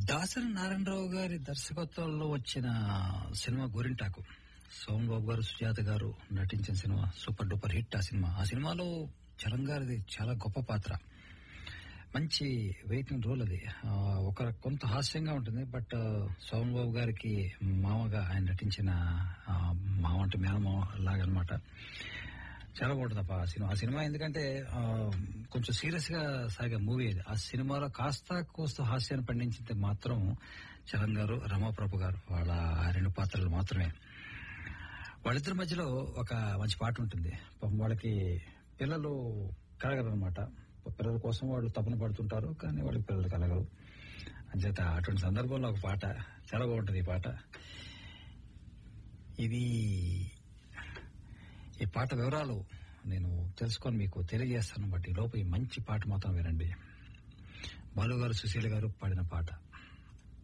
దాసరి నారాయణరావు గారి దర్శకత్వంలో వచ్చిన సినిమా గోరింటాకు సోమన్ బాబు గారు సుజాత గారు నటించిన సినిమా సూపర్ డూపర్ హిట్ ఆ సినిమా ఆ సినిమాలో చలం గారిది చాలా గొప్ప పాత్ర మంచి వెయిటింగ్ రోల్ అది ఆ, ఒక కొంత హాస్యంగా ఉంటుంది బట్ సోమన్ బాబు గారికి మామగా ఆయన నటించిన ఆ, మామ అంటే మేనమామ లాగనమాట చాలా బాగుంటుంది అప్ప ఆ సినిమా ఆ సినిమా ఎందుకంటే ఆ, కొంచెం సీరియస్ గా సాగే మూవీ అది ఆ సినిమాలో కాస్త కోస్త హాస్యాన్ని పండించింది మాత్రం చరణ్ గారు రమాప్రభు గారు వాళ్ళ ఆ రెండు పాత్రలు మాత్రమే వాళ్ళిద్దరి మధ్యలో ఒక మంచి పాట ఉంటుంది పాపం వాళ్ళకి పిల్లలు కలగరు అనమాట పిల్లల కోసం వాళ్ళు తపన పడుతుంటారు కానీ వాళ్ళకి పిల్లలు కలగరు అంచేత అటువంటి సందర్భంలో ఒక పాట చాలా బాగుంటుంది ఈ పాట ఇది ఈ పాట వివరాలు నేను తెలుసుకొని మీకు తెలియజేస్తాను బట్టి లోపు ఈ మంచి పాట మాత్రం వినండి బాలు గారు సుశీల గారు పాడిన పాట